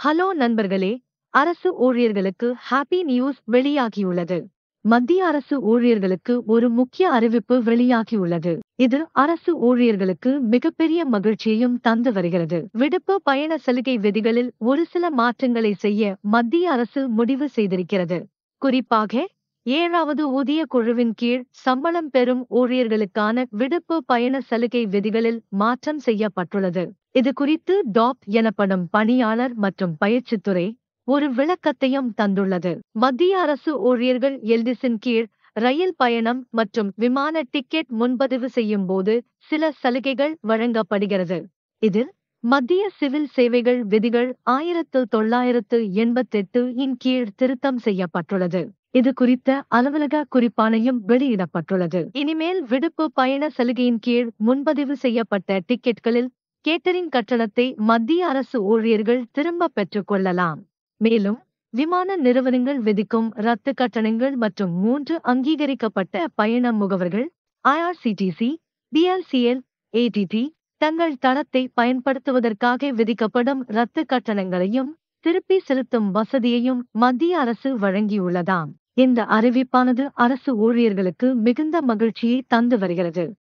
hello நண்பர்களே அரசு ஊழியர்களுக்கு ஹாப்பி நியூஸ் வெளியாகியுள்ளது மத்திய அரசு ஊழியர்களுக்கு ஒரு முக்கிய அறிவிப்பு வெளியாகியுள்ளது இது அரசு ஊழியர்களுக்கு மிகப்பெரிய மகிழ்ச்சியையும் தந்து வருகிறது விடுப்பு பயண சலுகை விதிகளில் ஒரு சில மாற்றங்களை செய்ய மத்திய அரசு முடிவு செய்திருக்கிறது குறிப்பாக ஏழாவது ஊதிய குழுவின் கீழ் சம்பளம் பெறும் ஊழியர்களுக்கான விடுப்பு பயண சலுகை விதிகளில் மாற்றம் செய்யப்பட்டுள்ளது இது குறித்து டாப் எனப்படும் பணியாளர் மற்றும் பயிற்சித்துறை ஒரு விளக்கத்தையும் தந்துள்ளது மத்திய அரசு ஊழியர்கள் எல்டிஸின் கீழ் ரயில் பயணம் மற்றும் விமான டிக்கெட் முன்பதிவு செய்யும் போது சில சலுகைகள் வழங்கப்படுகிறது இதில் மத்திய சிவில் சேவைகள் விதிகள் ஆயிரத்து தொள்ளாயிரத்து எண்பத்தெட்டு இன் கீழ் திருத்தம் செய்யப்பட்டுள்ளது இது குறித்த அலுவலக குறிப்பாணையும் வெளியிடப்பட்டுள்ளது இனிமேல் விடுப்பு பயண சலுகையின் கீழ் முன்பதிவு செய்யப்பட்ட டிக்கெட்களில் கேட்டரிங் கட்டணத்தை மத்திய அரசு ஊழியர்கள் திரும்ப பெற்றுக் கொள்ளலாம் மேலும் விமான நிறுவனங்கள் விதிக்கும் ரத்து கட்டணங்கள் மற்றும் மூன்று அங்கீகரிக்கப்பட்ட பயண முகவர்கள் ஐஆர்சிடிசி பிஎல்சிஎல் ஏடிடி தங்கள் தளத்தை பயன்படுத்துவதற்காக விதிக்கப்படும் ரத்து கட்டணங்களையும் திருப்பி செலுத்தும் வசதியையும் மத்திய அரசு வழங்கியுள்ளதாம் இந்த அறிவிப்பானது அரசு ஊழியர்களுக்கு மிகுந்த மகிழ்ச்சியை தந்து வருகிறது